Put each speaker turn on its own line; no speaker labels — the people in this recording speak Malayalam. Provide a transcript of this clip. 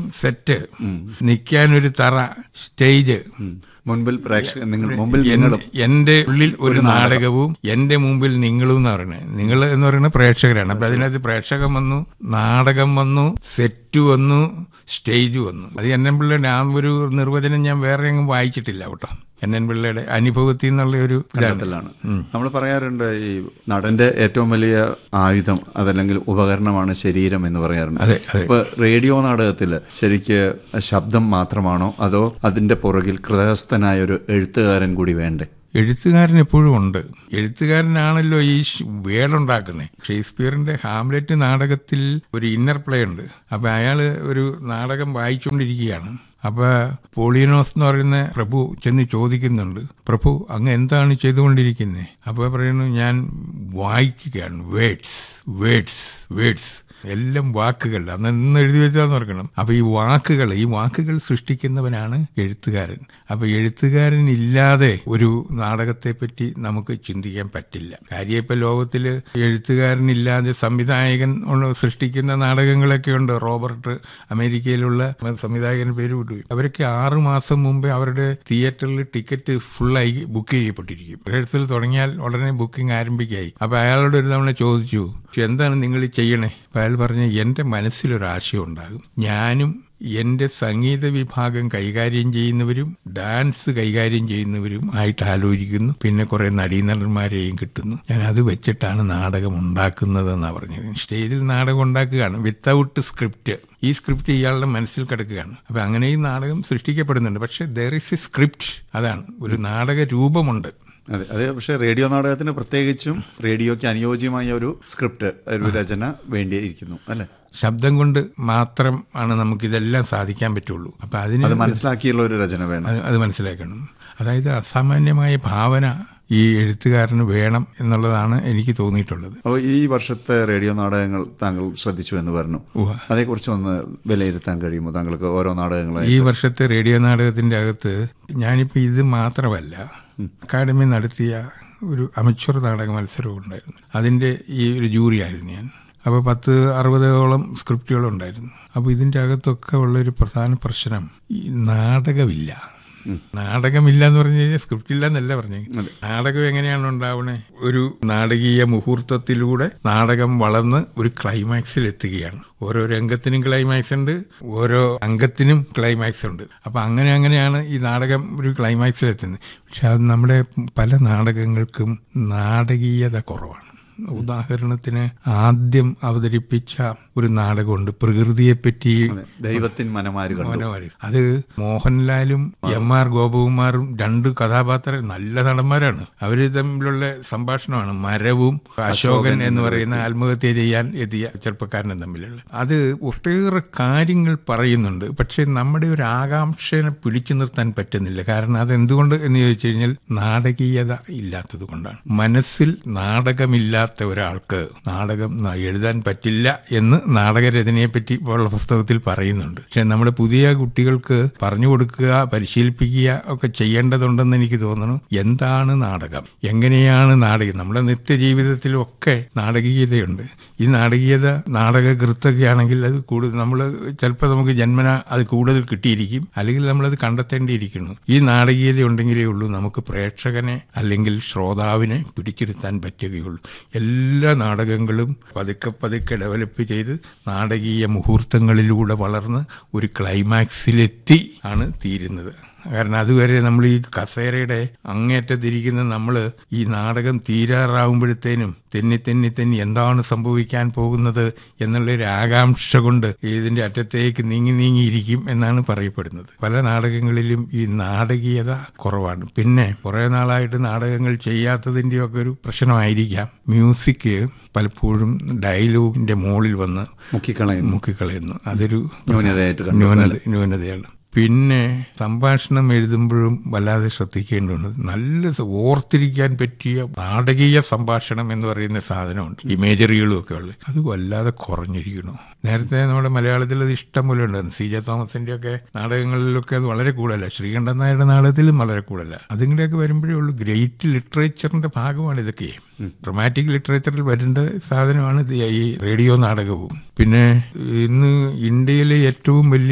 സെറ്റ് നിൽക്കാനൊരു തറ സ്റ്റേജ്
ഉം. മുൻപിൽ പ്രേക്ഷക നിങ്ങൾ മുമ്പിൽ
എൻ-
നിങ്ങളും
എന്റെ ഉള്ളിൽ ഒരു നാടകവും എന്റെ മുമ്പിൽ നിങ്ങളും എന്ന് പറയുന്നത് നിങ്ങൾ എന്ന് പറയുന്നത് പ്രേക്ഷകരാണ് അപ്പൊ അതിനകത്ത് പ്രേക്ഷകം വന്നു നാടകം വന്നു സെറ്റ് വന്നു സ്റ്റേജ് വന്നു അത് എൻ എൻ പിള്ളയുടെ ആ ഒരു നിർവചനം ഞാൻ വേറെ എങ്ങും വായിച്ചിട്ടില്ല കേട്ടോ എൻ എൻ പിള്ളയുടെ അനുഭവത്തിൽ നിന്നുള്ള ഒരു ഇതാണ്
കണ്ടെത്തലാണ് നമ്മൾ പറയാറുണ്ട് ഈ നടന്റെ ഏറ്റവും വലിയ ആയുധം അതല്ലെങ്കിൽ ഉപകരണമാണ് ശരീരം എന്ന് പറയാറുണ്ട്
അതെ അതെ
ഇപ്പൊ റേഡിയോ നാടകത്തിൽ ശരിക്ക് ശബ്ദം മാത്രമാണോ അതോ അതിന്റെ പുറകിൽ കൃതസ്ഥനായ ഒരു എഴുത്തുകാരൻ കൂടി വേണ്ടേ
എഴുത്തുകാരൻ എപ്പോഴും ഉണ്ട് എഴുത്തുകാരനാണല്ലോ ഈ ഷ് വേടുണ്ടാക്കുന്നത് ഷേക്സ്പിയറിന്റെ ഹാംലെറ്റ് നാടകത്തിൽ ഒരു ഇന്നർ പ്ലേ ഉണ്ട് അപ്പൊ അയാള് ഒരു നാടകം വായിച്ചുകൊണ്ടിരിക്കുകയാണ് അപ്പൊ പോളിയനോസ് എന്ന് പറയുന്ന പ്രഭു ചെന്ന് ചോദിക്കുന്നുണ്ട് പ്രഭു അങ്ങ് എന്താണ് ചെയ്തുകൊണ്ടിരിക്കുന്നത് അപ്പൊ പറയുന്നു ഞാൻ വായിക്കുകയാണ് വേഡ്സ് വേഡ്സ് വേഡ്സ് എല്ലാം വാക്കുകൾ അന്ന് ഇന്ന് എഴുതി വെച്ചാന്ന് ഓർക്കണം അപ്പൊ ഈ വാക്കുകൾ ഈ വാക്കുകൾ സൃഷ്ടിക്കുന്നവനാണ് എഴുത്തുകാരൻ അപ്പൊ എഴുത്തുകാരൻ ഇല്ലാതെ ഒരു നാടകത്തെ പറ്റി നമുക്ക് ചിന്തിക്കാൻ പറ്റില്ല കാര്യം ഇപ്പൊ ലോകത്തില് എഴുത്തുകാരനില്ലാതെ സംവിധായകൻ ഉള്ള സൃഷ്ടിക്കുന്ന നാടകങ്ങളൊക്കെ ഉണ്ട് റോബർട്ട് അമേരിക്കയിലുള്ള സംവിധായകൻ പേര് വിട്ടു അവരൊക്കെ ആറു മാസം മുമ്പേ അവരുടെ തിയേറ്ററിൽ ടിക്കറ്റ് ഫുള്ളായി ബുക്ക് ചെയ്യപ്പെട്ടിരിക്കും റിഹേഴ്സൽ തുടങ്ങിയാൽ ഉടനെ ബുക്കിംഗ് ആരംഭിക്കായി അപ്പൊ അയാളോട് ഒരു തവണ ചോദിച്ചു എന്താണ് നിങ്ങൾ ചെയ്യണേ അപ്പൊ അയാൾ പറഞ്ഞു എന്റെ മനസ്സിലൊരു ആശയം ഉണ്ടാകും ഞാനും എന്റെ സംഗീത വിഭാഗം കൈകാര്യം ചെയ്യുന്നവരും ഡാൻസ് കൈകാര്യം ചെയ്യുന്നവരും ആയിട്ട് ആലോചിക്കുന്നു പിന്നെ കുറെ നടീനടന്മാരെയും കിട്ടുന്നു ഞാൻ അത് വെച്ചിട്ടാണ് നാടകം ഉണ്ടാക്കുന്നതെന്നാണ് പറഞ്ഞത് സ്റ്റേജിൽ നാടകം ഉണ്ടാക്കുകയാണ് വിത്തൗട്ട് സ്ക്രിപ്റ്റ് ഈ സ്ക്രിപ്റ്റ് ഇയാളുടെ മനസ്സിൽ കിടക്കുകയാണ് അപ്പൊ അങ്ങനെ ഈ നാടകം സൃഷ്ടിക്കപ്പെടുന്നുണ്ട് പക്ഷെ ദർ ഇസ് എ സ്ക്രിപ്റ്റ് അതാണ് ഒരു നാടക രൂപമുണ്ട്
അതെ അതെ പക്ഷെ റേഡിയോ നാടകത്തിന് പ്രത്യേകിച്ചും റേഡിയോയ്ക്ക് അനുയോജ്യമായ ഒരു സ്ക്രിപ്റ്റ് ഒരു രചന വേണ്ടിയിരിക്കുന്നു അല്ലെ
ശബ്ദം കൊണ്ട് മാത്രം ആണ് നമുക്കിതെല്ലാം സാധിക്കാൻ പറ്റുള്ളൂ അപ്പൊ അതിന്
അത് മനസ്സിലാക്കിയുള്ള ഒരു രചന വേണം
അത് അത് മനസ്സിലാക്കണം അതായത് അസാമാന്യമായ ഭാവന ഈ എഴുത്തുകാരന് വേണം എന്നുള്ളതാണ് എനിക്ക് തോന്നിയിട്ടുള്ളത്
അപ്പോൾ ഈ വർഷത്തെ റേഡിയോ നാടകങ്ങൾ താങ്കൾ ശ്രദ്ധിച്ചു എന്ന് പറഞ്ഞു
ഉവ്വ.
അതേക്കുറിച്ച് ഒന്ന് വിലയിരുത്താൻ കഴിയുമോ താങ്കൾക്ക് ഓരോ നാടകങ്ങളായി
ഈ വർഷത്തെ റേഡിയോ നാടകത്തിന്റെ അകത്ത് ഞാനിപ്പോ ഇത് മാത്രമല്ല അക്കാദമി നടത്തിയ ഒരു അമച്വർ നാടക മത്സരവും ഉണ്ടായിരുന്നു അതിന്റെ ഈ ഒരു ജൂറി ആയിരുന്നു ഞാൻ അപ്പോൾ പത്ത് അറുപതോളം സ്ക്രിപ്റ്റുകളുണ്ടായിരുന്നു അപ്പോൾ ഇതിന്റെ അകത്തൊക്കെ ഉള്ള ഒരു പ്രധാന പ്രശ്നം ഈ നാടകമില്ല നാടകമില്ല എന്ന് പറഞ്ഞു കഴിഞ്ഞാൽ സ്ക്രിപ്റ്റ് ഇല്ല എന്നല്ല പറഞ്ഞു നാടകം എങ്ങനെയാണ് ഉണ്ടാവണേ ഒരു നാടകീയ മുഹൂർത്തത്തിലൂടെ നാടകം വളർന്ന് ഒരു ക്ലൈമാക്സിൽ എത്തുകയാണ് ഓരോ രംഗത്തിനും ക്ലൈമാക്സ് ഉണ്ട് ഓരോ അംഗത്തിനും ക്ലൈമാക്സ് ഉണ്ട് അപ്പൊ അങ്ങനെ അങ്ങനെയാണ് ഈ നാടകം ഒരു ക്ലൈമാക്സിൽ എത്തുന്നത് പക്ഷെ അത് നമ്മുടെ പല നാടകങ്ങൾക്കും നാടകീയത കുറവാണ് ഉദാഹരണത്തിന് ആദ്യം അവതരിപ്പിച്ച ഒരു നാടകമുണ്ട് പ്രകൃതിയെപ്പറ്റി
ദൈവത്തിൻ മനമാരുകൾ
മനോഹരി അത് മോഹൻലാലും എം ആർ ഗോപകുമാറും രണ്ട് കഥാപാത്രം നല്ല നടന്മാരാണ് അവര് തമ്മിലുള്ള സംഭാഷണമാണ് മരവും അശോകൻ എന്ന് പറയുന്ന ആത്മഹത്യ ചെയ്യാൻ എത്തിയ ചെറുപ്പക്കാരനും തമ്മിലുള്ള അത് ഒട്ടേറെ കാര്യങ്ങൾ പറയുന്നുണ്ട് പക്ഷെ നമ്മുടെ ഒരു ആകാംക്ഷനെ പിടിച്ചു നിർത്താൻ പറ്റുന്നില്ല കാരണം അത് എന്തുകൊണ്ട് എന്ന് ചോദിച്ചു കഴിഞ്ഞാൽ നാടകീയത ഇല്ലാത്തത് കൊണ്ടാണ് മനസ്സിൽ നാടകമില്ലാത്ത ഒരാൾക്ക് നാടകം ന- എഴുതാൻ പറ്റില്ല എന്ന് നാടകരചനയെ പറ്റി ഉള്ള പുസ്തകത്തിൽ പറയുന്നുണ്ട് പക്ഷെ നമ്മുടെ പുതിയ കുട്ടികൾക്ക് പറഞ്ഞു കൊടുക്കുക പരിശീലിപ്പിക്കുക ഒക്കെ ചെയ്യേണ്ടതുണ്ടെന്ന് എനിക്ക് തോന്നുന്നു എന്താണ് നാടകം എങ്ങനെയാണ് നാടകം നമ്മുടെ നിത്യജീവിതത്തിലൊക്കെ നാടകീയതയുണ്ട് ഈ നാടകീയത നാടകകൃത്തൊക്കെ ആണെങ്കിൽ അത് കൂടുതൽ നമ്മൾ ചിലപ്പോൾ നമുക്ക് ജന്മന അത് കൂടുതൽ കിട്ടിയിരിക്കും അല്ലെങ്കിൽ നമ്മളത് കണ്ടെത്തേണ്ടിയിരിക്കുന്നു ഈ നാടകീയത ഉണ്ടെങ്കിലേ ഉള്ളൂ നമുക്ക് പ്രേക്ഷകനെ അല്ലെങ്കിൽ ശ്രോതാവിനെ പിടിച്ചിരുത്താൻ പറ്റുകയുള്ളൂ എല്ലാ നാടകങ്ങളും പതുക്കെ പതുക്കെ ഡെവലപ്പ് ചെയ്ത് നാടകീയ മുഹൂർത്തങ്ങളിലൂടെ വളർന്ന് ഒരു ക്ലൈമാക്സിലെത്തി ആണ് തീരുന്നത് കാരണം അതുവരെ നമ്മൾ ഈ കസേരയുടെ അങ്ങേറ്റത്തിരിക്കുന്ന നമ്മൾ ഈ നാടകം തീരാറാവുമ്പോഴത്തേനും തെന്നി തെന്നി തെന്നി എന്താണ് സംഭവിക്കാൻ പോകുന്നത് എന്നുള്ള ഒരു ആകാംക്ഷ കൊണ്ട് ഇതിന്റെ അറ്റത്തേക്ക് നീങ്ങി നീങ്ങിയിരിക്കും എന്നാണ് പറയപ്പെടുന്നത് പല നാടകങ്ങളിലും ഈ നാടകീയത കുറവാണ് പിന്നെ കുറെ നാളായിട്ട് നാടകങ്ങൾ ചെയ്യാത്തതിന്റെയൊക്കെ ഒരു പ്രശ്നമായിരിക്കാം മ്യൂസിക് പലപ്പോഴും ഡയലോഗിന്റെ മുകളിൽ വന്ന്
മുക്കിക്കളയുന്നു
മുക്കിക്കളയുന്നു അതൊരു
ന്യൂനതയായിട്ട് കണ്ടു
ന്യൂനത ന്യൂനതയാണ് പിന്നെ സംഭാഷണം എഴുതുമ്പോഴും വല്ലാതെ ശ്രദ്ധിക്കേണ്ടതുണ്ട് നല്ല സ- ഓർത്തിരിക്കാൻ പറ്റിയ നാടകീയ സംഭാഷണം എന്ന് പറയുന്ന സാധനമുണ്ട് ഇമേജറികളും ഒക്കെ ഉള്ളത് അത് വല്ലാതെ കുറഞ്ഞിരിക്കണു നേരത്തെ നമ്മുടെ മലയാളത്തിൽ അത് ഇഷ്ടം പോലെ ഉണ്ടായിരുന്നു സി ജെ തോമസിന്റെ ഒക്കെ നാടകങ്ങളിലൊക്കെ അത് വളരെ കൂടുതലല്ല ശ്രീകണ്ഠൻ നായരുടെ നാടകത്തിലും വളരെ കൂടുതലല്ല അതിങ്ങനെയൊക്കെ വരുമ്പോഴേ ഉള്ളൂ ഗ്രേറ്റ് ലിറ്ററേച്ചറിന്റെ ഭാഗമാണ് ഇതൊക്കെ ഡ്രമാറ്റിക് ലിറ്ററേച്ചറിൽ വരേണ്ട സാധനമാണ് ഇത് ഈ റേഡിയോ നാടകവും പിന്നെ ഇന്ന് ഇന്ത്യയിലെ ഏറ്റവും വലിയ